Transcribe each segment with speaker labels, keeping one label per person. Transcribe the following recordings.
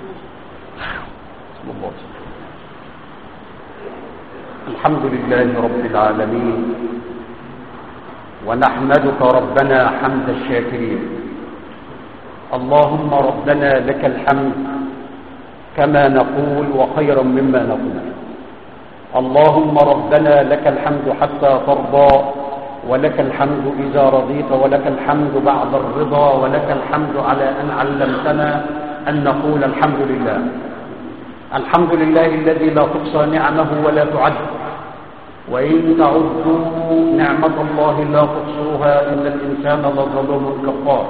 Speaker 1: بسم الله الحمد لله رب العالمين ونحمدك ربنا حمد الشاكرين اللهم ربنا لك الحمد كما نقول وخيرا مما نقول اللهم ربنا لك الحمد حتى ترضى ولك الحمد إذا رضيت ولك الحمد بعد الرضا ولك الحمد على أن علمتنا أن نقول الحمد لله الحمد لله الذي لا تحصى نعمه ولا تعد وإن تعدوا نعمة الله لا تحصوها إن الإنسان لظلوم كفار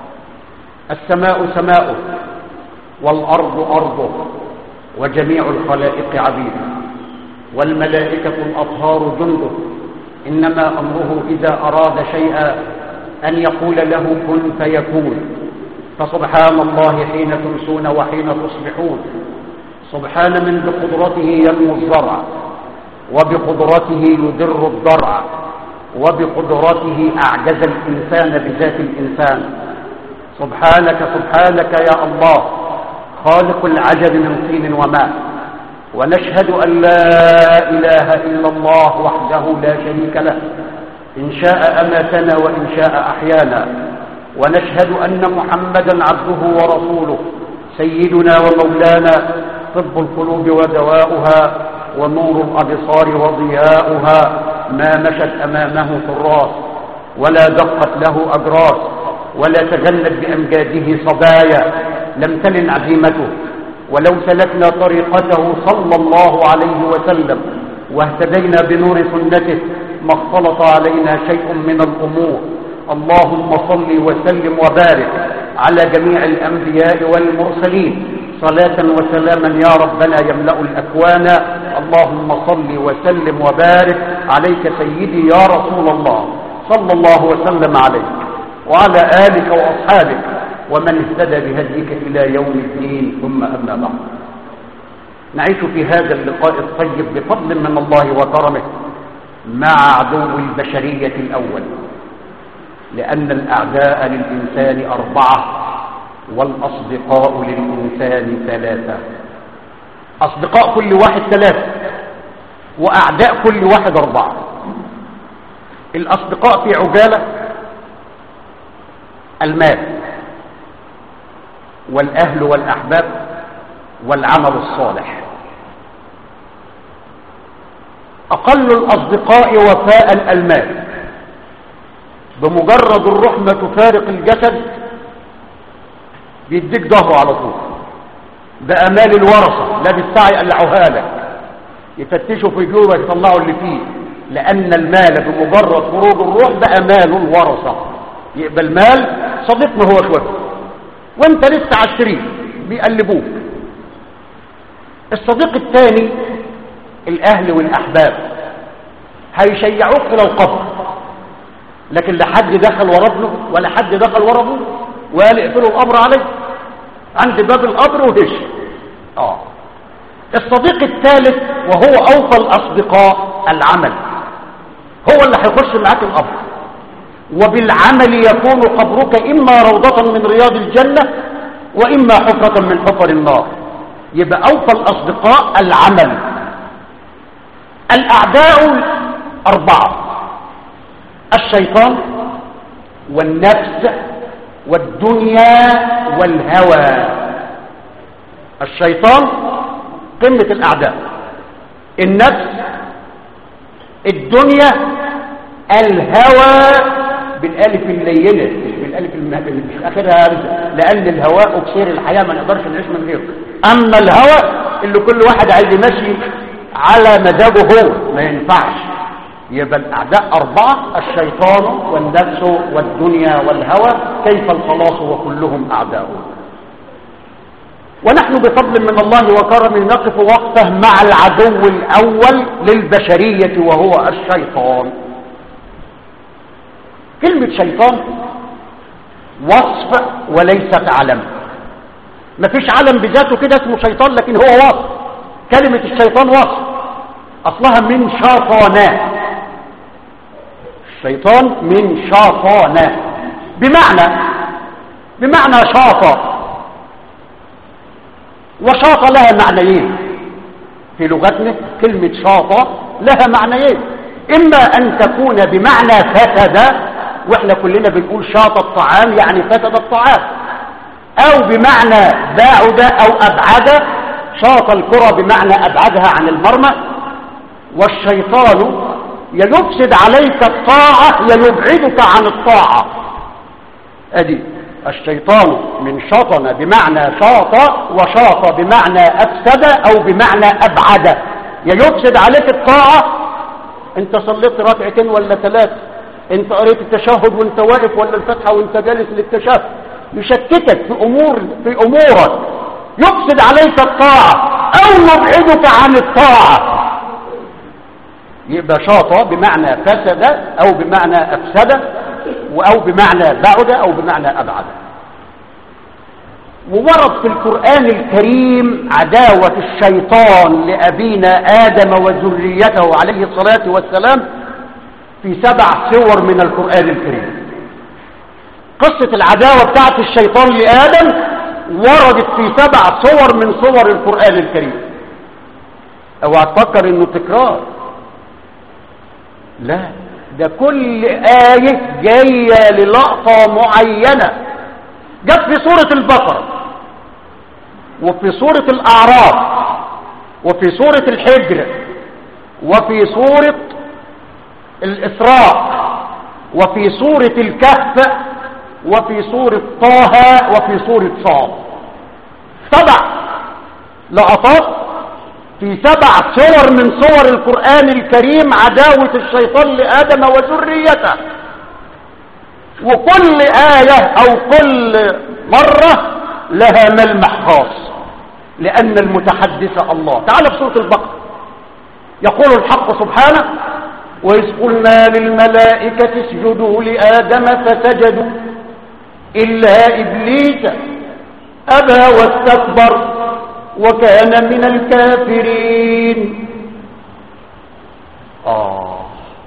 Speaker 1: السماء سماؤه والأرض أرضه وجميع الخلائق عبيده والملائكة الأطهار جنده إنما أمره إذا أراد شيئا أن يقول له كن فيكون فسبحان الله حين تمسون وحين تصبحون سبحان من بقدرته ينمو الزرع وبقدرته يدر الضرع وبقدرته أعجز الإنسان بذات الإنسان سبحانك سبحانك يا الله خالق العجب من طين وماء ونشهد أن لا إله إلا الله وحده لا شريك له إن شاء أماتنا وإن شاء أحيانا ونشهد أن محمدا عبده ورسوله سيدنا ومولانا طب القلوب ودواؤها ونور الأبصار وضياؤها ما مشت أمامه حراس ولا دقت له أجراس ولا تجلت بأمجاده صبايا لم تلن عزيمته ولو سلكنا طريقته صلى الله عليه وسلم واهتدينا بنور سنته ما اختلط علينا شيء من الأمور اللهم صل وسلم وبارك على جميع الأنبياء والمرسلين صلاة وسلاما يا ربنا يملأ الأكوان اللهم صل وسلم وبارك عليك سيدي يا رسول الله صلى الله وسلم عليك وعلى آلك وأصحابك ومن اهتدى بهديك إلى يوم الدين ثم أما بعد نعيش في هذا اللقاء الطيب بفضل من الله وكرمه مع عدو البشرية الأول لأن الأعداء للإنسان أربعة والأصدقاء للإنسان ثلاثة أصدقاء كل واحد ثلاثة وأعداء كل واحد أربعة الأصدقاء في عجالة المال والأهل والأحباب والعمل الصالح أقل الأصدقاء وفاء المال بمجرد الروح ما تفارق الجسد بيديك ظهره على طول ده أمال الورثة لا بالسعي قلعوها لك يفتشوا في جيوبك يطلعوا اللي فيه لأن المال بمجرد خروج الروح ده أمال الورثة يبقى المال صديقنا هو اخوته وانت لسه على الشريك بيقلبوك الصديق الثاني الاهل والاحباب هيشيعوك الى القبر لكن لا حد دخل ورا ابنه ولا حد دخل ورا ابوه وقال اقفلوا القبر عليه عند باب القبر وهش اه الصديق الثالث وهو اوفى الاصدقاء العمل هو اللي هيخش معاك القبر وبالعمل يكون قبرك إما روضة من رياض الجنة وإما حفرة من حفر النار يبقى أوفى الأصدقاء العمل الأعداء أربعة الشيطان والنفس والدنيا والهوى الشيطان قمة الأعداء النفس الدنيا الهوى بالالف اللينه مش بالالف اللي في اخرها رزق لان الهواء اكسير الحياه ما نقدرش نعيش من غيره اما الهوى اللي كل واحد عايز يمشي على مزاجه هو ما ينفعش يبقى الاعداء اربعه الشيطان والنفس والدنيا والهوى كيف الخلاص وكلهم اعداء ونحن بفضل من الله وكرمه نقف وقفه مع العدو الاول للبشريه وهو الشيطان كلمة شيطان وصف وليست علم مفيش علم بذاته كده اسمه شيطان لكن هو وصف كلمة الشيطان وصف أصلها من شاطانات الشيطان من شاطانات بمعنى بمعنى شاطة وشاط لها معنيين في لغتنا كلمة شاط لها معنيين إما أن تكون بمعنى فسد وإحنا كلنا بنقول شاط الطعام يعني فسد الطعام أو بمعنى باعد أو أبعد شاط الكرة بمعنى أبعدها عن المرمى والشيطان يفسد عليك الطاعة يبعدك عن الطاعة أدي الشيطان من شطن بمعنى شاط وشاط بمعنى أفسد أو بمعنى أبعد يفسد عليك الطاعة انت صليت ركعتين ولا ثلاث انت قريت التشهد وانت واقف ولا الفتحة وانت جالس للتشهد يشتتك في أمور في أمورك يفسد عليك الطاعة أو يبعدك عن الطاعة يبقى شاطة بمعنى فسد أو بمعنى أفسد أو بمعنى بعد أو بمعنى أبعد وورد في القرآن الكريم عداوة الشيطان لأبينا آدم وذريته عليه الصلاة والسلام في سبع سور من القرآن الكريم قصة العداوة بتاعت الشيطان لآدم وردت في سبع صور من صور القرآن الكريم اوعى تفكر انه تكرار لا ده كل آية جاية للقطة معينة جت في سورة البقرة وفي سورة الأعراف وفي سورة الحجر وفي سورة الإسراء وفي سورة الكهف وفي سورة طه وفي سورة صاد سبع لقطات في سبع صور من صور القرآن الكريم عداوة الشيطان لآدم وذريته وكل آية أو كل مرة لها ملمح خاص لأن المتحدث الله تعال في سورة البقرة يقول الحق سبحانه وإذ قلنا للملائكة اسجدوا لآدم فسجدوا إلا إبليس أبى واستكبر وكان من الكافرين آه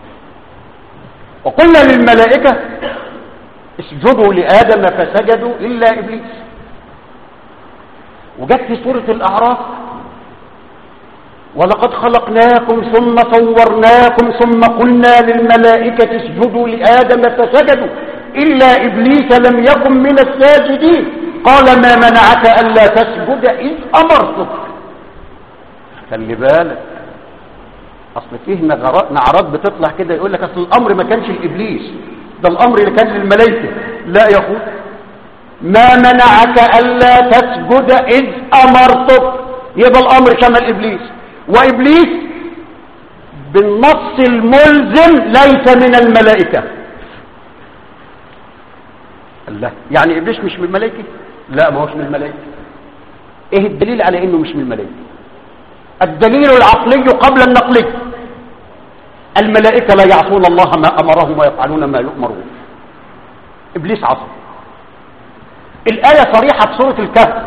Speaker 1: وقلنا للملائكة اسجدوا لآدم فسجدوا إلا إبليس وجت في سورة الأعراف ولقد خلقناكم ثم صورناكم ثم قلنا للملائكة اسجدوا لآدم فسجدوا إلا إبليس لم يكن من الساجدين قال ما منعك ألا تسجد إذ أمرتك خلي بالك أصل فيه نعرات بتطلع كده يقول لك أصل الأمر ما كانش لإبليس ده الأمر اللي كان للملائكة لا يا أخو ما منعك ألا تسجد إذ أمرتك يبقى الأمر شمل إبليس وإبليس بالنص الملزم ليس من الملائكة الله يعني إبليس مش من الملائكة لا ما هوش من الملائكة ايه الدليل على انه مش من الملائكة الدليل العقلي قبل النقلي الملائكة لا يعصون الله ما امرهم ويفعلون ما يؤمرون ابليس عصى الآية صريحة في سورة الكهف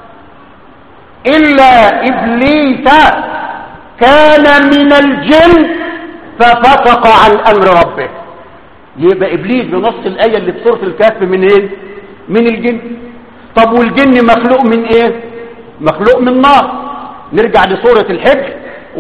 Speaker 1: إلا إبليس كان من الجن ففسق عن أمر ربه يبقى إبليس بنص الآية اللي في سورة الكهف من إيه؟ من الجن طب والجن مخلوق من إيه؟ مخلوق من نار نرجع لسورة الحجر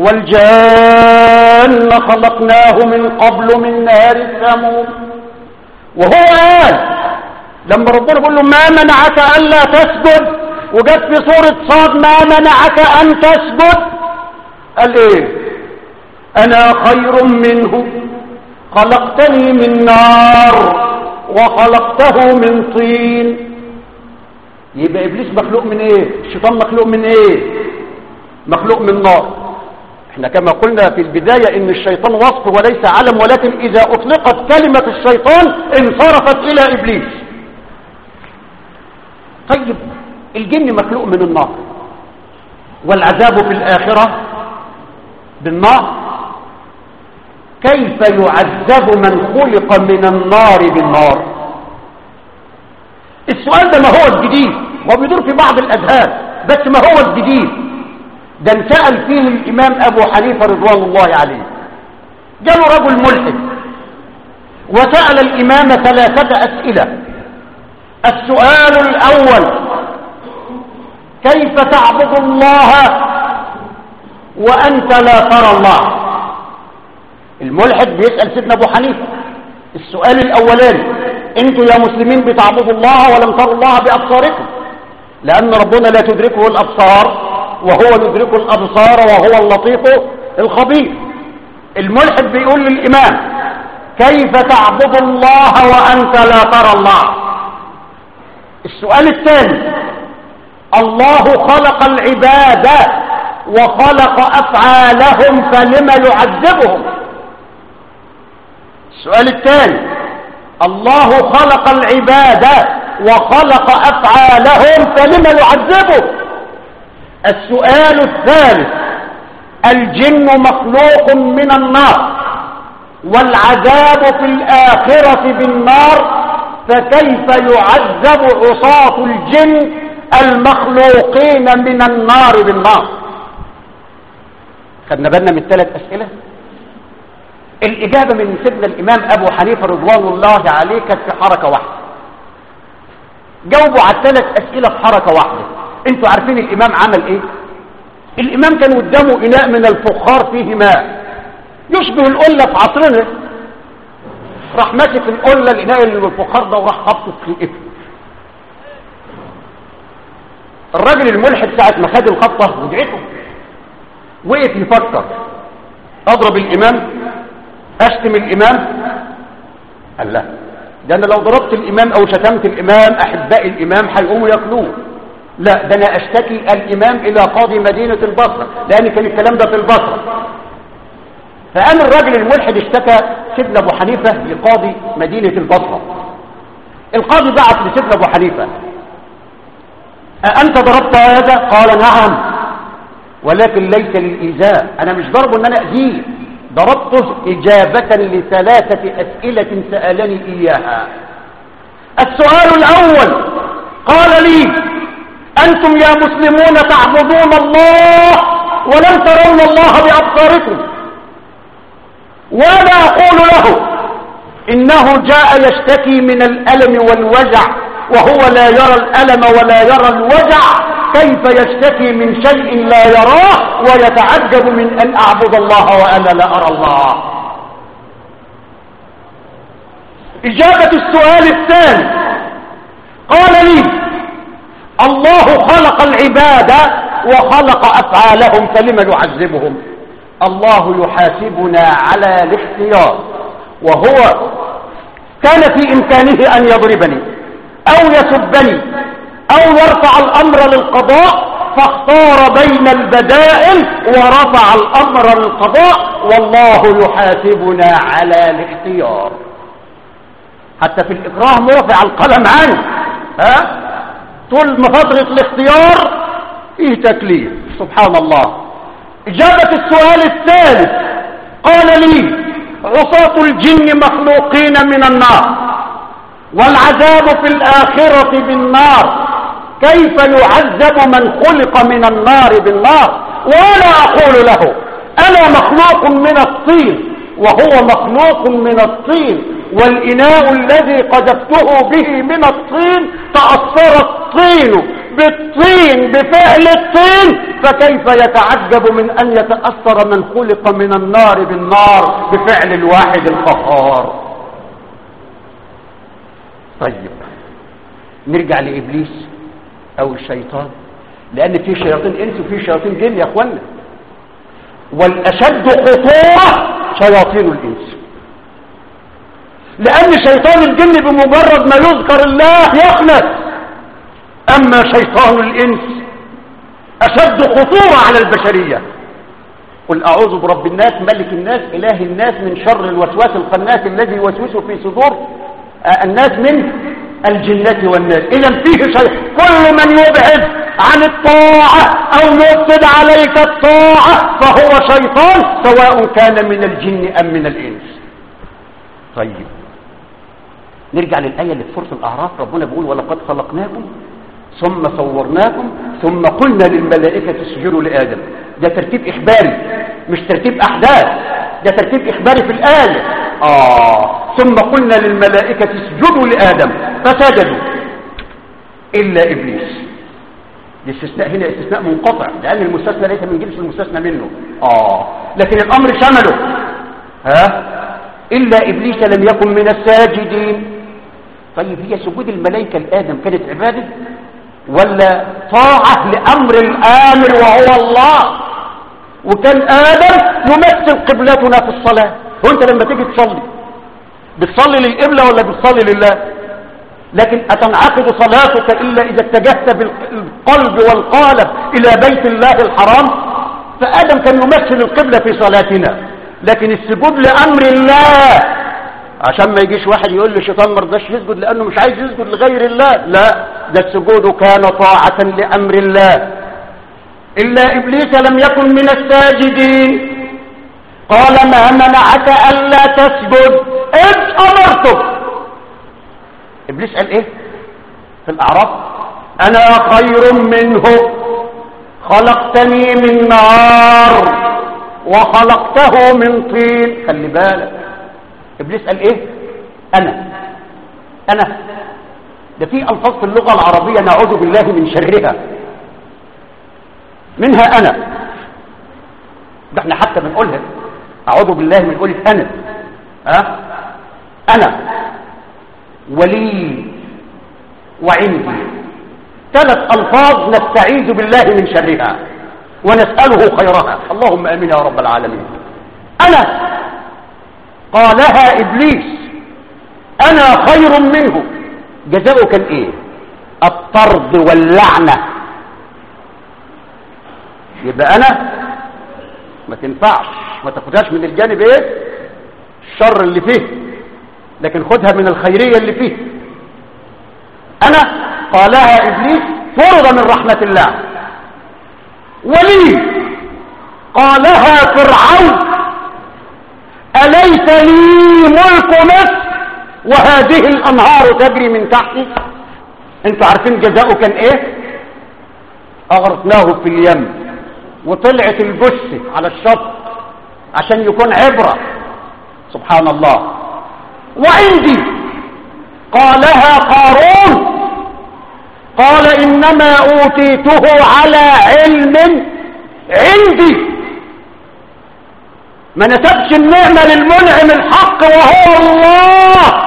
Speaker 1: والجان خلقناه من قبل من نار السموم وهو قال لما ربنا بيقول له ما منعك ألا تسجد وجت في سورة صاد ما منعك أن تسجد قال إيه أنا خير منه خلقتني من نار وخلقته من طين يبقى إبليس مخلوق من إيه الشيطان مخلوق من إيه مخلوق من نار احنا كما قلنا في البداية ان الشيطان وصف وليس علم ولكن اذا اطلقت كلمة الشيطان انصرفت الى ابليس طيب الجن مخلوق من النار والعذاب في الآخرة بالنار كيف يعذب من خلق من النار بالنار السؤال ده ما هو الجديد هو بيدور في بعض الأذهان بس ما هو الجديد ده انسأل فيه الإمام أبو حنيفة رضوان الله عليه جاله رجل ملحد وسأل الإمام ثلاثة أسئلة السؤال الأول كيف تعبد الله وأنت لا ترى الله الملحد بيسأل سيدنا أبو حنيفة السؤال الأولاني انتوا يا مسلمين بتعبدوا الله ولم تروا الله بأبصاركم لأن ربنا لا تدركه الأبصار وهو يدرك الأبصار وهو اللطيف الخبير الملحد بيقول للإمام كيف تعبد الله وأنت لا ترى الله السؤال الثاني الله خلق العباد وخلق أفعالهم فلم يعذبهم السؤال الثاني الله خلق العباد وخلق أفعالهم فلم يعذبه السؤال الثالث الجن مخلوق من النار والعذاب في الآخرة بالنار فكيف يعذب عصاة الجن المخلوقين من النار بالنار خدنا بالنا من ثلاث أسئلة الإجابة من سيدنا الإمام أبو حنيفة رضوان الله عليه كانت في حركة واحدة جاوبوا على الثلاث أسئلة في حركة واحدة انتوا عارفين الإمام عمل إيه الإمام كان قدامه إناء من الفخار فيه ماء يشبه القلة في عصرنا راح ماسك القلة الإناء اللي بالفخار ده وراح خبطه في الإفل الراجل الملحد ساعة ما خد الخبطة ودعته وقف يفكر أضرب الإمام أشتم الإمام قال لا ده أنا لو ضربت الإمام أو شتمت الإمام أحباء الإمام هيقوموا ياكلوه لا ده أنا أشتكي الإمام إلى قاضي مدينة البصرة لأن كان الكلام ده في البصرة فقام الراجل الملحد اشتكى سيدنا أبو حنيفة لقاضي مدينة البصرة القاضي بعث لسيدنا أبو حنيفة أنت ضربت هذا قال نعم ولكن ليس للإيذاء أنا مش ضربه أن أنا أذيه ضربته إجابة لثلاثة أسئلة سألني إياها السؤال الأول قال لي أنتم يا مسلمون تعبدون الله ولم ترون الله بأبصاركم وأنا أقول له إنه جاء يشتكي من الألم والوجع وهو لا يرى الألم ولا يرى الوجع كيف يشتكي من شيء لا يراه ويتعجب من أن أعبد الله وأنا لا أرى الله إجابة السؤال الثاني قال لي الله خلق العباد وخلق أفعالهم فلم يعذبهم الله يحاسبنا على الاختيار وهو كان في إمكانه أن يضربني أو يسبني أو يرفع الأمر للقضاء فاختار بين البدائل ورفع الأمر للقضاء والله يحاسبنا على الاختيار حتى في الإكراه مرفع القلم عنه ها طول ما فترة الاختيار فيه تكليف سبحان الله إجابة السؤال الثالث قال لي عصاة الجن مخلوقين من النار والعذاب في الآخرة بالنار كيف يعذب من خلق من النار بالنار وأنا أقول له أنا مخلوق من الطين وهو مخلوق من الطين والإناء الذي قذفته به من الطين تأثر الطين بالطين بفعل الطين فكيف يتعجب من أن يتأثر من خلق من النار بالنار بفعل الواحد القهار طيب نرجع لإبليس أو الشيطان لأن في شياطين إنس وفي شياطين جن يا أخوانا والأشد خطورة شياطين الإنس لأن شيطان الجن بمجرد ما يذكر الله يخنس أما شيطان الإنس أشد خطورة على البشرية قل أعوذ برب الناس ملك الناس إله الناس من شر الوسواس الخناس الذي يوسوس في صدور الناس من الجنة والناس إذا فيه شيء كل من يبعد عن الطاعة أو يفسد عليك الطاعة فهو شيطان سواء كان من الجن أم من الإنس طيب نرجع للآية اللي في سورة الأعراف ربنا بيقول ولقد خلقناكم ثم صورناكم ثم قلنا للملائكة اسجدوا لآدم ده ترتيب إخباري مش ترتيب أحداث ده ترتيب إخباري في الآية آه ثم قلنا للملائكة اسجدوا لآدم فسجدوا إلا إبليس الاستثناء هنا استثناء منقطع لأن المستثنى ليس من جنس المستثنى منه آه لكن الأمر شمله ها إلا إبليس لم يكن من الساجدين طيب هي سجود الملائكة لآدم كانت عبادة ولا طاعة لأمر الآمر وهو الله وكان آدم يمثل قبلتنا في الصلاة وانت لما تيجي تصلي بتصلي للقبلة ولا بتصلي لله لكن أتنعقد صلاتك إلا إذا اتجهت بالقلب والقالب إلى بيت الله الحرام فآدم كان يمثل القبلة في صلاتنا لكن السجود لأمر الله عشان ما يجيش واحد يقول لي الشيطان ما رضاش يسجد لأنه مش عايز يسجد لغير الله لا ده السجود كان طاعة لأمر الله إلا إبليس لم يكن من الساجدين قال ما منعك ألا تسجد إذ أمرتك إبليس قال إيه في الأعراف أنا خير منه خلقتني من نار وخلقته من طين خلي بالك إبليس قال إيه أنا أنا ده في ألفاظ في اللغة العربية نعوذ بالله من شرها منها أنا ده احنا حتى بنقولها أعوذ بالله من قولة أنا أه؟ أنا ولي وعندي ثلاث ألفاظ نستعيذ بالله من شرها ونسأله خيرها اللهم أمين يا رب العالمين أنا قالها إبليس أنا خير منه جزاؤه كان إيه الطرد واللعنة يبقى أنا ما تنفعش ما تاخدهاش من الجانب إيه الشر اللي فيه لكن خدها من الخيرية اللي فيه أنا قالها إبليس فرض من رحمة الله ولي قالها فرعون أليس لي ملك مصر وهذه الأنهار تجري من تحتي انتوا عارفين جزاؤه كان ايه أغرقناه في اليم وطلعت الجثة على الشط عشان يكون عبرة سبحان الله وعندي قالها قارون قال إنما أوتيته على علم عندي ما نسبش النعمة للمنعم الحق وهو الله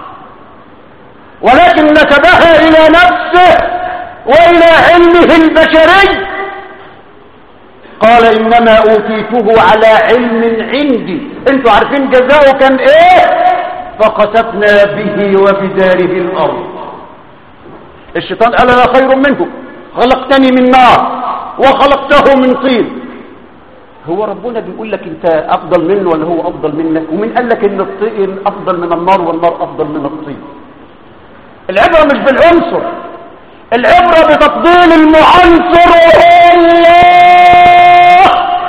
Speaker 1: ولكن نسبها إلى نفسه وإلى علمه البشري قال إنما أوتيته على علم عندي انتوا عارفين جزاؤه كان ايه فخسفنا به وبداره الأرض الشيطان قال أنا خير منه خلقتني من نار وخلقته من طين هو ربنا بيقول لك انت افضل منه ولا هو افضل منك ومين قال لك ان الطين افضل من النار والنار افضل من الطين العبرة مش بالعنصر العبرة بتفضيل المعنصر وهو الله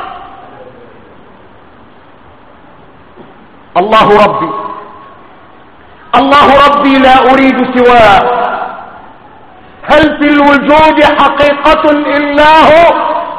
Speaker 1: الله ربي الله ربي لا أريد سواه هل في الوجود حقيقة إلا هو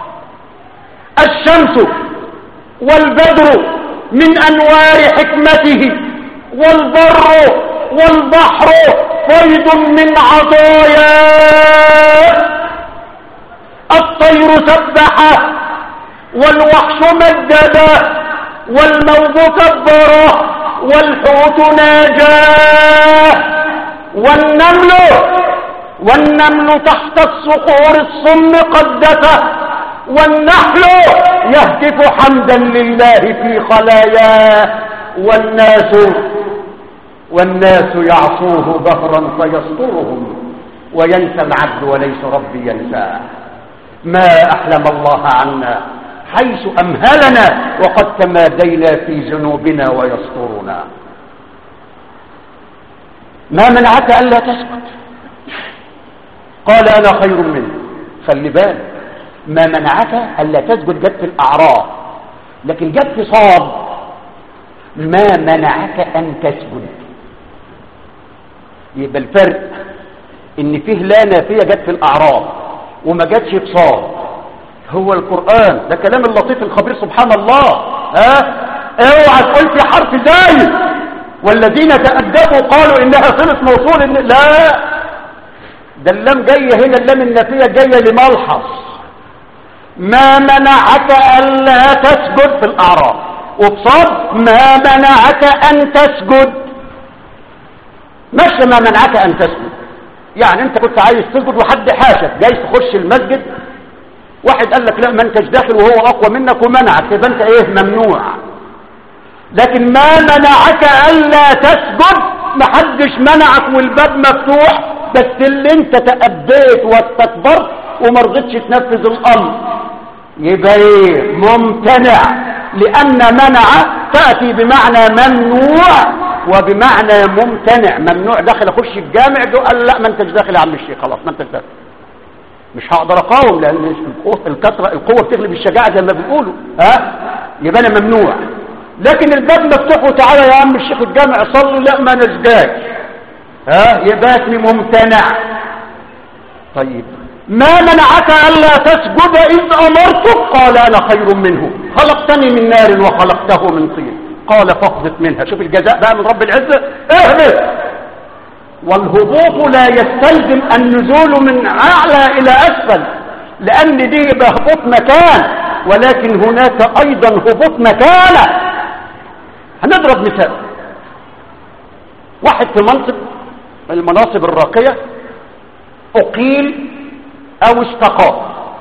Speaker 1: الشمس والبدر من أنوار حكمته والبر والبحر فيض من عطاياه الطير سبحه والوحش مدده والموج كبره والحوت ناجاه والنمل والنمل تحت الصخور الصم قدته والنحل يهتف حمدا لله في خلاياه والناس والناس يعصوه ظهرا فيسترهم وينسى العبد وليس ربي ينساه ما أحلم الله عنا حيث أمهلنا وقد تمادينا في ذنوبنا ويسترنا ما منعك ألا تسكت قال أنا خير منه خلي بالك ما منعك ألا تسجد جت في الأعراف لكن جت في صاد ما منعك أن تسجد يبقى الفرق ان فيه لا نافية جت في الأعراف وما جتش في صاد هو القرآن ده كلام اللطيف الخبير سبحان الله ها اوعى تقول في حرف زايد والذين تأدبوا قالوا انها صلة موصول إن لا ده اللام جاية هنا اللام النافية جاية لملحظ ما منعك ألا تسجد في الأعراف وبصاد ما منعك أن تسجد مش ما منعك أن تسجد يعني أنت كنت عايز تسجد وحد حاشك جاي تخش المسجد واحد قال لك لا ما انتش داخل وهو أقوى منك ومنعك يبقى أنت إيه ممنوع لكن ما منعك ألا تسجد محدش منعك والباب مفتوح بس اللي انت تأبيت واستكبرت وما رضيتش تنفذ الأمر يبقى ايه ممتنع لأن منع تأتي بمعنى ممنوع وبمعنى ممتنع ممنوع داخل اخش الجامع ده قال لا ما انتش داخل يا عم الشيخ خلاص ما انتش داخل مش هقدر اقاوم لان القوه الكثره القوه بتغلب الشجاعه زي ما بيقولوا ها يبقى انا ممنوع لكن الباب مفتوح وتعالى يا عم الشيخ الجامع صلي لا ما نسجاش ها يبقى اسمي ممتنع طيب ما منعك الا تسجد اذ امرتك قال انا خير منه خلقتني من نار وخلقته من طين قال فاهبط منها شوف الجزاء بقى من رب العزه اهبط والهبوط لا يستلزم النزول من اعلى الى اسفل لان دي يبقى هبوط مكان ولكن هناك ايضا هبوط مكانه هنضرب مثال واحد في منصب من المناصب الراقية أقيل أو استقام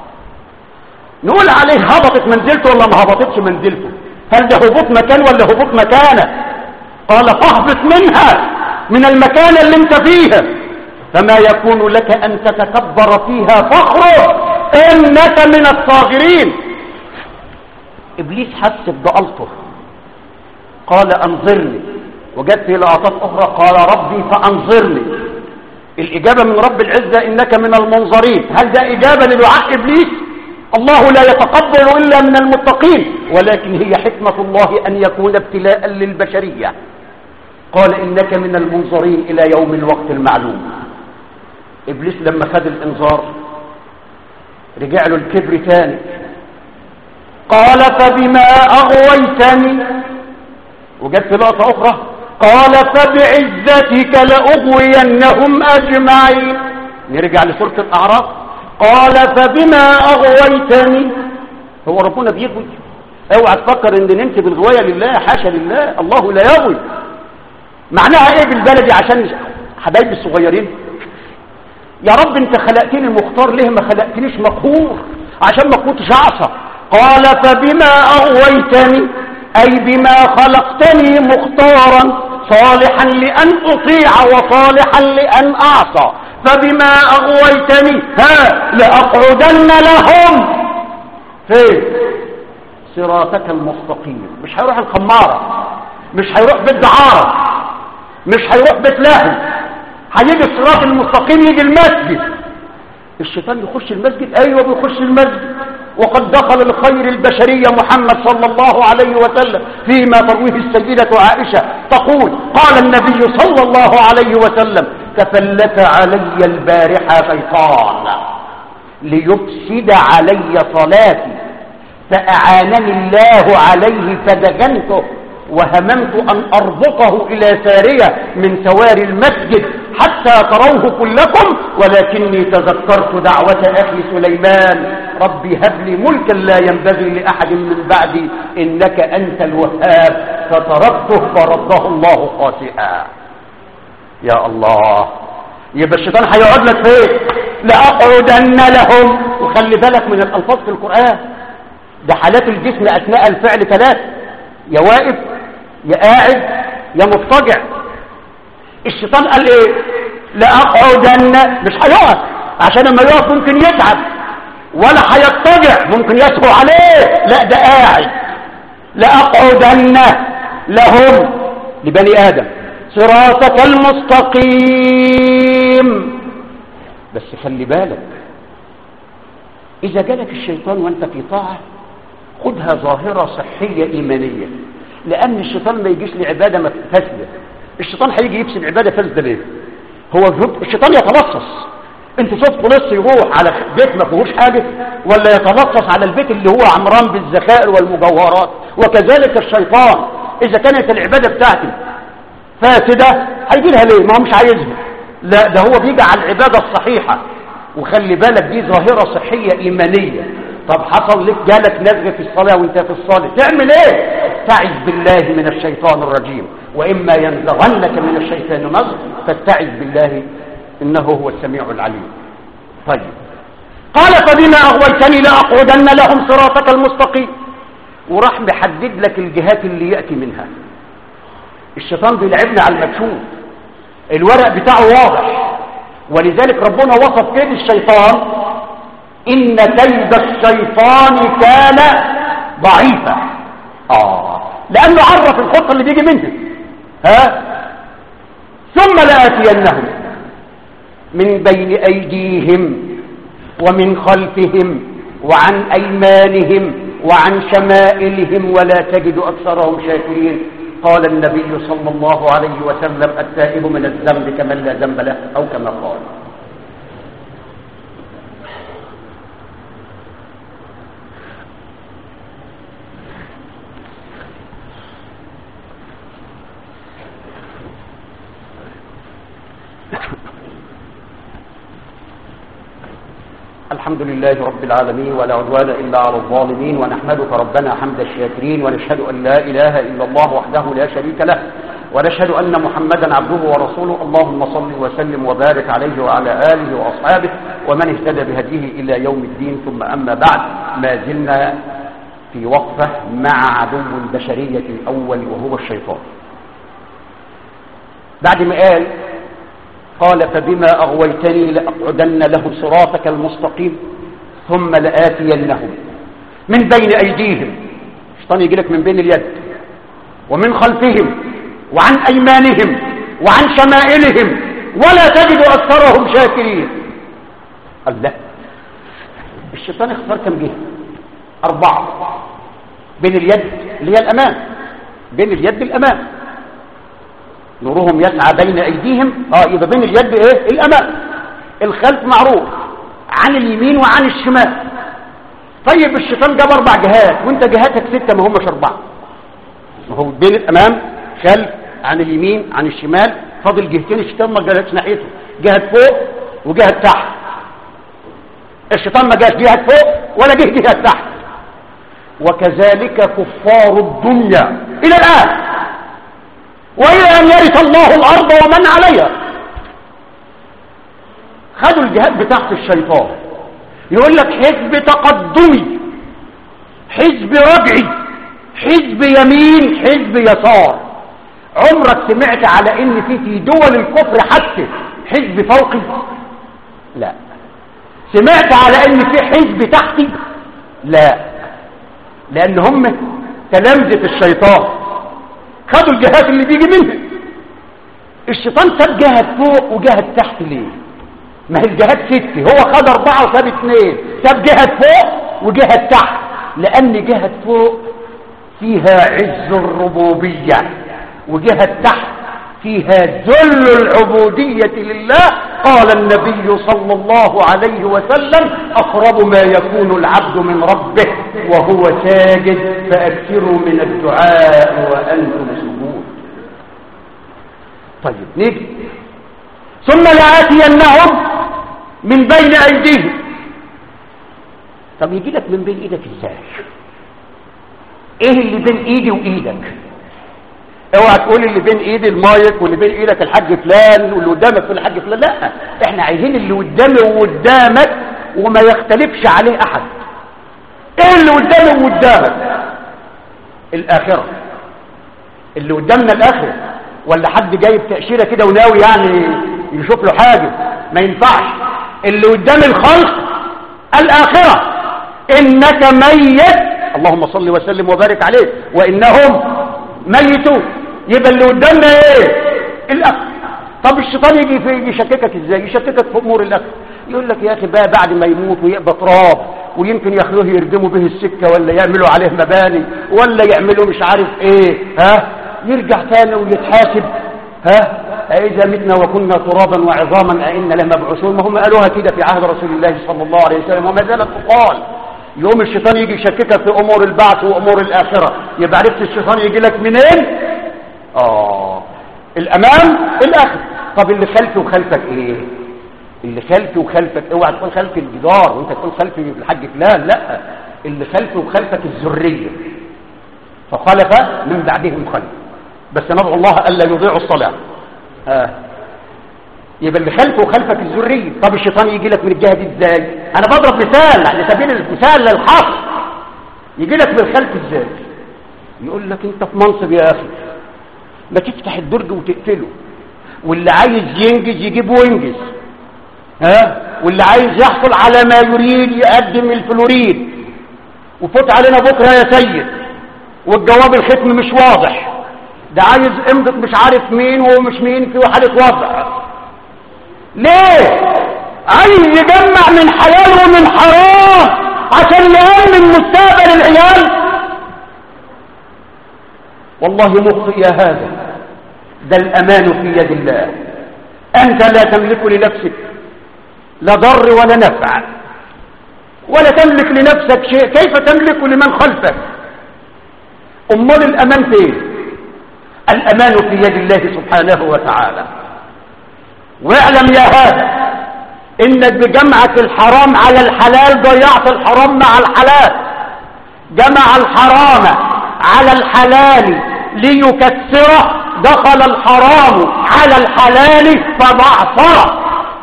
Speaker 1: نقول عليه هبطت منزلته ولا ما هبطتش منزلته هل ده هبوط مكان ولا هبوط مكانة قال فاهبط منها من المكان اللي انت فيها فما يكون لك أن تتكبر فيها فاخرج إنك من الصاغرين إبليس حس بضالته قال أنظرني وجدت في لقطات أخرى قال ربي فأنظرني الإجابة من رب العزة إنك من المنظرين هل ده إجابة لدعاء إبليس الله لا يتقبل إلا من المتقين ولكن هي حكمة الله أن يكون ابتلاء للبشرية قال إنك من المنظرين إلى يوم الوقت المعلوم إبليس لما خد الإنذار رجع له الكبر تاني قال فبما أغويتني وجدت لقطة أخرى قال فبعزتك لأغوينهم أجمعين نرجع لسورة الأعراف قال فبما أغويتني هو ربنا بيغوي اوعى تفكر ان ننسب الغوايه لله حاشا لله الله لا يغوي معناها ايه بالبلدي عشان حبايبي الصغيرين يا رب انت خلقتني مختار ليه ما خلقتنيش مقهور عشان ما كنتش اعصى قال فبما اغويتني اي بما خلقتني مختارا صالحا لان اطيع وصالحا لان اعصى فبما اغويتني ها لاقعدن لهم فين صراطك المستقيم مش هيروح الخمارة مش هيروح بيت دعارة مش هيروح بيت لاهي هيجي الصراط المستقيم يجي المسجد الشيطان يخش المسجد ايوه بيخش المسجد وقد دخل الخير البشرية محمد صلى الله عليه وسلم فيما ترويه السيدة عائشة تقول قال النبي صلى الله عليه وسلم تفلت علي البارحة شيطان ليفسد علي صلاتي فأعانني الله عليه فدجنته وهممت أن أربطه إلى سارية من سوار المسجد حتى تروه كلكم ولكني تذكرت دعوة أخي سليمان ربي هب لي ملكا لا ينبغي لأحد من بعدي إنك أنت الوهاب فتركته فرده الله خاسئا يا الله يبقى الشيطان هيقعد لك فين لأقعدن لهم وخلي بالك من الألفاظ في القرآن ده حالات الجسم أثناء الفعل ثلاث يا واقف يا قاعد يا مضطجع الشيطان قال ايه لأقعدن مش هيقف عشان لما يقف ممكن يتعب ولا هيضطجع ممكن يسهو عليه لا ده قاعد لأقعدن لهم لبني آدم صراطك المستقيم بس خلي بالك إذا جالك الشيطان وانت في طاعة خدها ظاهرة صحية إيمانية لأن الشيطان ما يجيش لعبادة فاسدة الشيطان هيجي يفسد عبادة فاسدة ليه هو الشيطان يتلصص انت شفت لص يروح على بيت ما فيهوش حاجة ولا يتلصص على البيت اللي هو عمران بالذخائر والمجوهرات وكذلك الشيطان إذا كانت العبادة بتاعتي فاسدة هيجي لها ليه ما هو مش عايزها لا ده هو بيجي على العبادة الصحيحة وخلي بالك دي ظاهرة صحية إيمانية طب حصل لك جالك نزغ في الصلاة وانت في الصلاة تعمل ايه استعذ بالله من الشيطان الرجيم وإما ينزغنك من الشيطان نزغ فاستعذ بالله إنه هو السميع العليم طيب قال فبما أغويتني لأقعدن لهم صراطك المستقيم وراح محدد لك الجهات اللي يأتي منها الشيطان بيلعبنا على المكشوف الورق بتاعه واضح ولذلك ربنا وصف كيد الشيطان إن كيد الشيطان كان ضعيفا آه لأنه عرف الخطة اللي بيجي منه ها ثم لآتينهم من بين أيديهم ومن خلفهم وعن أيمانهم وعن شمائلهم ولا تجد أكثرهم شاكرين قال النبي صلى الله عليه وسلم التائب من الذنب كمن لا ذنب له أو كما قال الحمد لله رب العالمين ولا عدوان إلا على الظالمين ونحمدك ربنا حمد الشاكرين ونشهد أن لا إله إلا الله وحده لا شريك له ونشهد أن محمدا عبده ورسوله اللهم صل وسلم وبارك عليه وعلى آله وأصحابه ومن اهتدى بهديه إلى يوم الدين ثم أما بعد ما زلنا في وقفة مع عدو البشرية الأول وهو الشيطان بعد ما قال قال فبما أغويتني لأقعدن لهم صراطك المستقيم ثم لآتينهم من بين أيديهم الشيطان يجي لك من بين اليد ومن خلفهم وعن أيمانهم وعن شمائلهم ولا تجد أكثرهم شاكرين قال لا الشيطان اختار كم جهة أربعة بين اليد اللي هي الأمام بين اليد الأمام نورهم يسعى بين ايديهم اه يبقى بين اليد ايه الامام الخلف معروف عن اليمين وعن الشمال طيب الشيطان جاب اربع جهات وانت جهاتك ستة ما همش اربعة ما هو بين الامام خلف عن اليمين عن الشمال فاضل جهتين الشيطان ما جالش ناحيته جهة فوق وجهة تحت الشيطان ما جاش جهة فوق ولا جه جهة تحت وكذلك كفار الدنيا الى الان وإلى أن يرث الله الأرض ومن عليها خدوا الجهاد بتاعت الشيطان يقول لك حزب تقدمي حزب رجعي حزب يمين حزب يسار عمرك سمعت على ان في في دول الكفر حتى حزب فوقي لا سمعت على ان في حزب تحتي لا لان هم تلامذة الشيطان خدوا الجهات اللي بيجي منها الشيطان ساب جهة فوق وجهة تحت ليه ما هي الجهات ست هو خد اربعة وساب اثنين ساب جهة فوق وجهة تحت لان جهة فوق فيها عز الربوبية وجهة تحت فيها ذل العبودية لله قال النبي صلى الله عليه وسلم أقرب ما يكون العبد من ربه وهو ساجد فأكثروا من الدعاء وأنتم سجود طيب نيجي ثم لآتينهم من بين أيديهم طب يجي لك من بين ايدك ازاي ايه اللي بين ايدي وايدك اوعى تقول اللي بين ايدي المايك واللي بين ايدك الحاج فلان واللي قدامك في الحاج فلان لا احنا عايزين اللي قدامي وقدامك وما يختلفش عليه احد ايه اللي قدامي وقدامك الاخره اللي قدامنا الاخره ولا حد جايب تاشيره كده وناوي يعني يشوف له حاجه ما ينفعش اللي قدام الخلق الاخره انك ميت اللهم صل وسلم وبارك عليه وانهم ميتون يبقى اللي قدامنا ايه الاخر طب الشيطان يجي في يشككك ازاي يشككك في امور الاخر يقول لك يا اخي بقى بعد ما يموت ويبقى تراب ويمكن ياخدوه يردموا به السكه ولا يعملوا عليه مباني ولا يعملوا مش عارف ايه ها يرجع تاني ويتحاسب ها اذا متنا وكنا ترابا وعظاما ائنا لمبعوثون ما هم قالوها كده في عهد رسول الله صلى الله عليه وسلم وما زالت تقال يوم الشيطان يجي يشككك في امور البعث وامور الاخره يبقى عرفت الشيطان يجي لك منين اه الامام الاخر طب اللي خلفي وخلفك ايه اللي خلفي وخلفك اوعى تكون خلف الجدار وانت تكون خلف الحاج فلان لا اللي خلفي وخلفك الذريه فخلف من بعدهم خلف بس ندعو الله الا يضيعوا الصلاه آه. يبقى اللي خلفه وخلفك الذريه طب الشيطان يجي لك من الجهه دي ازاي انا بضرب مثال على سبيل المثال للحصر يجي لك من الخلف ازاي يقول لك انت في منصب يا اخي ما تفتح الدرج وتقتله واللي عايز ينجز يجيب وينجز ها واللي عايز يحصل على ما يريد يقدم الفلوريد وفوت علينا بكره يا سيد والجواب الختم مش واضح ده عايز امضة مش عارف مين ومش مين في حالة وضع ليه عايز يجمع من حلال ومن حرام عشان يأمن مستقبل العيال والله مخطئ يا هذا ده الأمان في يد الله أنت لا تملك لنفسك لا ضر ولا نفع ولا تملك لنفسك شيء كيف تملك لمن خلفك أمال الأمان فين الأمان في يد الله سبحانه وتعالى واعلم يا هذا إنك بجمعك الحرام على الحلال ضيعت الحرام مع الحلال جمع الحرام على الحلال ليكسره دخل الحرام على الحلال فبعثره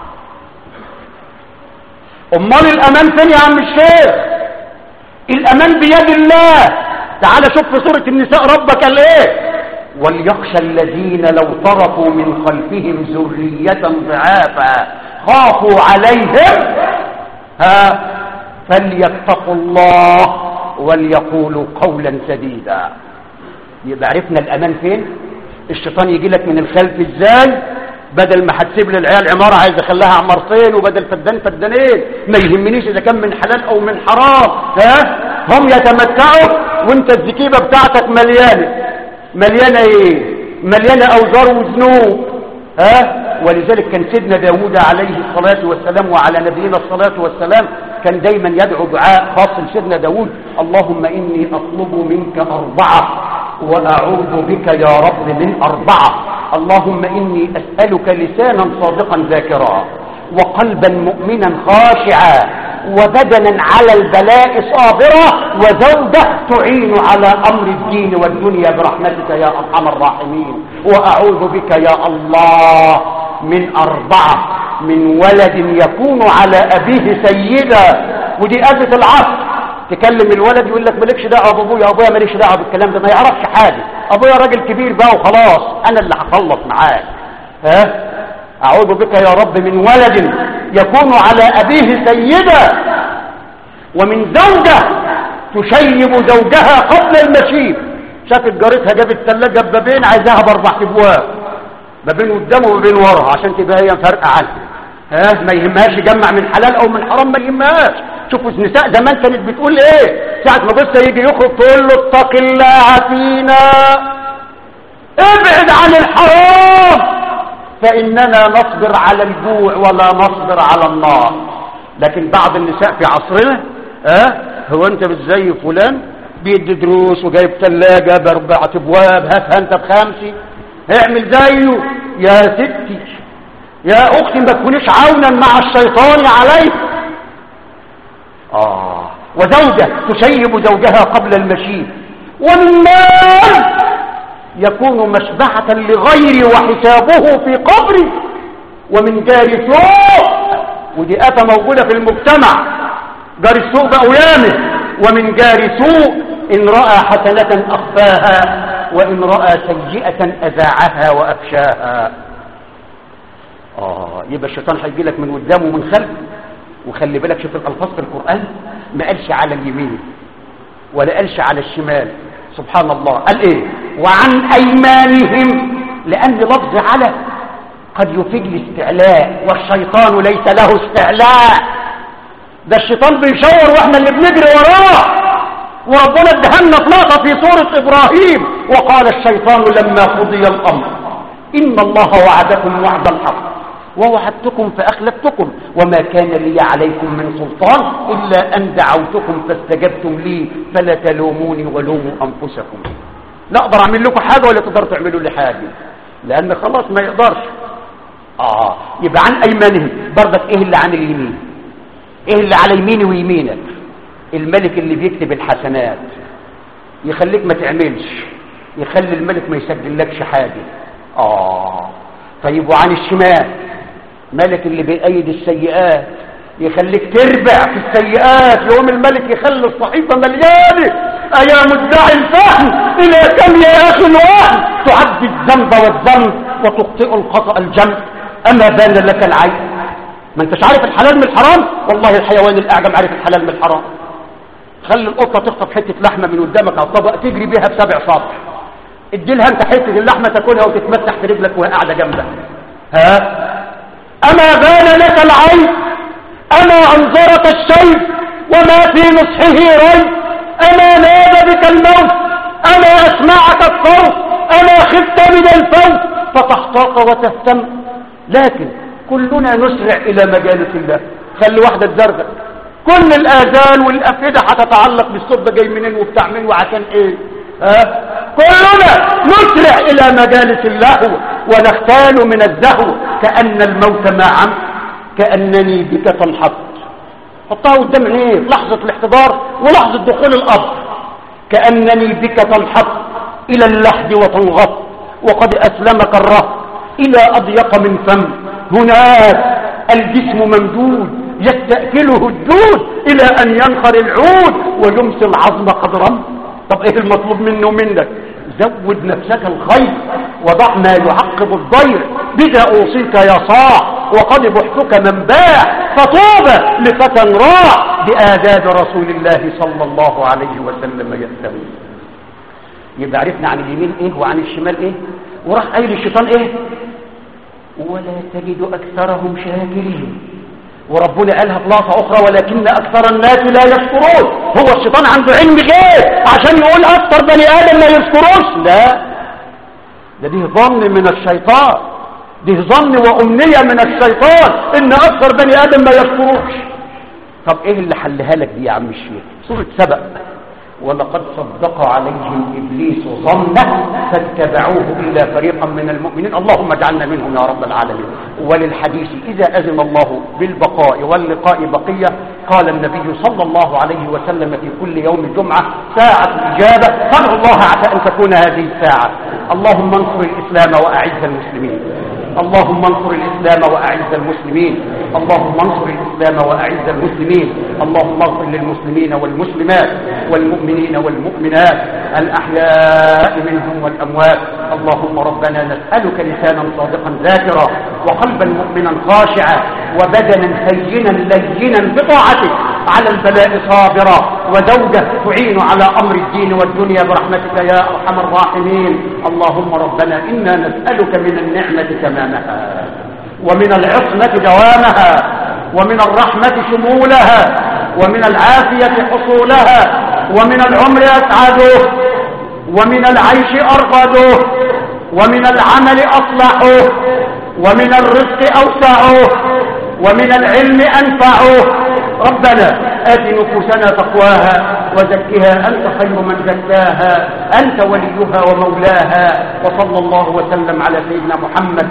Speaker 1: امال الامان فين يا عم الشيخ الامان بيد الله تعال شوف في سورة النساء ربك قال ايه وليخشى الذين لو تركوا من خلفهم ذرية ضعافا خافوا عليهم ها فليتقوا الله وليقولوا قولا سديدا يبقى عرفنا الامان فين الشيطان يجي لك من الخلف ازاي بدل ما هتسيب للعيال عماره عايز اخليها عمارتين وبدل فدان فدانين ما يهمنيش اذا كان من حلال او من حرام ها هم يتمتعوا وانت الزكيبه بتاعتك مليانه مليانه ايه مليانه اوزار وذنوب ها ولذلك كان سيدنا داود عليه الصلاة والسلام وعلى نبينا الصلاة والسلام كان دايما يدعو دعاء خاص لسيدنا داود اللهم إني أطلب منك أربعة وأعوذ بك يا رب من أربعة اللهم إني أسألك لسانا صادقا ذاكرا وقلبا مؤمنا خاشعا وبدنا على البلاء صابرة وزوجة تعين على أمر الدين والدنيا برحمتك يا أرحم الراحمين وأعوذ بك يا الله من أربعة من ولد يكون على أبيه سيدا ودي آفة العصر تكلم الولد يقول لك مالكش دعوه بابويا ابويا ماليش دعوه بالكلام ده ما يعرفش حاجه ابويا راجل كبير بقى وخلاص انا اللي هخلص معاك ها اعوذ بك يا رب من ولد يكون على ابيه سيدا ومن زوجه تشيب زوجها قبل المشيب شافت جارتها جابت ثلاجه ببابين عايزاها باربع ابواب بابين قدامه وبابين ورا عشان تبقى هي فارقه عنها ها ما يهمهاش يجمع من حلال او من حرام ما يهمهاش شوفوا النساء زمان كانت بتقول ايه ساعة ما بص يجي يخرج تقول له اتق الله فينا ابعد عن الحرام فاننا نصبر على الجوع ولا نصبر على النار لكن بعض النساء في عصرنا ها هو انت مش زي فلان بيدي دروس وجايب ثلاجة باربعة ابواب هاتها انت بخمسي اعمل زيه يا ستي يا اختي ما تكونيش عونا مع الشيطان عليه آه وزوجة تشيب زوجها قبل المشي ومن مال يكون مشبعة لغيري وحسابه في قبري ومن جار سوء ودي آفة موجودة في المجتمع جار السوء بأويامه ومن جار سوء إن رأى حسنة أخفاها وإن رأى سيئة أذاعها وأفشاها آه يبقى الشيطان هيجي لك من قدام ومن خلف وخلي بالك شوف الألفاظ في القرآن ما قالش على اليمين ولا قالش على الشمال سبحان الله قال ايه وعن ايمانهم لان لفظ على قد يفيد الاستعلاء والشيطان ليس له استعلاء ده الشيطان بيشور واحنا اللي بنجري وراه وربنا ادهلنا طلاقه في سوره ابراهيم وقال الشيطان لما قضي الامر ان الله وعدكم وعد الحق ووعدتكم فأخلفتكم وما كان لي عليكم من سلطان إلا أن دعوتكم فاستجبتم لي فلا تلوموني ولوموا أنفسكم لا أقدر أعمل لكم حاجة ولا تقدر تعملوا لي حاجة لأن خلاص ما يقدرش اه يبقى عن ايمانهم برضك ايه اللي عن اليمين ايه اللي على يميني ويمينك الملك اللي بيكتب الحسنات يخليك ما تعملش يخلي الملك ما يسجلكش حاجة اه طيب وعن الشمال ملك اللي بيأيد السيئات يخليك تربع في السيئات يوم الملك يخلي الصحيفة مليانة أيا مدعي الفهم إلى كم يا أخي الوهم تعدي الذنب والذنب وتخطئ الخطأ الجم أما بان لك العين ما انتش عارف الحلال من الحرام والله الحيوان الأعجم عارف الحلال من الحرام خلي القطة تخطف حتة لحمة من قدامك على الطبق تجري بيها بسبع سطح ادي لها انت حتة اللحمة تاكلها وتتمسح في رجلك وهي قاعدة جنبك ها أما بان لك العين أما أنظرك الشيء وما في نصحه ريب أما نادى بك الموت أما أسمعك الصوت أما خفت من الفوت فتحتاط وتهتم لكن كلنا نسرع إلى مجالس الله خلي واحدة تزرغ كل الآذان والأفئدة هتتعلق بالصوت ده جاي منين وبتاع مين وعشان إيه ها كلنا نسرع إلى مجالس اللهو ونختال من الزهو كأن الموت معا كأنني بك تنحط حطها قدام عينيه في لحظة الاحتضار ولحظة دخول القبر كأنني بك تنحط إلى اللحد وتنغط وقد أسلمك الرهب إلى أضيق من فم هناك الجسم ممدود يستأكله الدود إلى أن ينخر العود ويمسي العظم قد رم طب إيه المطلوب منه منك زود نفسك الخير وضع ما يعقب الضير بذا أوصيك يا صاح وقد بحتك من باع فطوبى لفتى راع بآداب رسول الله صلى الله عليه وسلم يستوي يبقى عرفنا عن اليمين ايه وعن الشمال ايه وراح قايل الشيطان ايه ولا تجد اكثرهم شاكرين وربنا قالها في لحظه اخرى ولكن اكثر الناس لا يشكرون هو الشيطان عنده علم غير عشان يقول اكثر بني ادم لا يشكروش لا ده دي ظن من الشيطان دي ظن وامنيه من الشيطان ان اكثر بني ادم ما يشكروش طب ايه اللي حلها لك دي يا عم الشيخ سوره سبأ ولقد صدق عليهم إبليس ظنه فاتبعوه إلا فريقا من المؤمنين اللهم اجعلنا منهم يا رب العالمين وللحديث إذا أذن الله بالبقاء واللقاء بقية قال النبي صلى الله عليه وسلم في كل يوم جمعة ساعة إجابة فادعوا الله عسى أن تكون هذه الساعة اللهم انصر الإسلام وأعز المسلمين اللهم انصر الإسلام وأعز المسلمين اللهم انصر الإسلام وأعز المسلمين اللهم اغفر للمسلمين والمسلمات والمؤمنين والمؤمنات الأحياء منهم والأموات اللهم ربنا نسألك لسانا صادقا ذاكرا وقلبا مؤمنا خاشعا وبدنا هينا لينا بطاعتك على البلاء صابرا وزوجة تعين على أمر الدين والدنيا برحمتك يا أرحم الراحمين اللهم ربنا إنا نسألك من النعمة تمامها ومن العصمة دوامها ومن الرحمة شمولها ومن العافية حصولها ومن العمر أسعده ومن العيش أرغده ومن العمل أصلحه ومن الرزق أوسعه ومن العلم أنفعه ربنا آت نفوسنا تقواها وزكها أنت خير من زكاها أنت وليها ومولاها وصلى الله وسلم على سيدنا محمد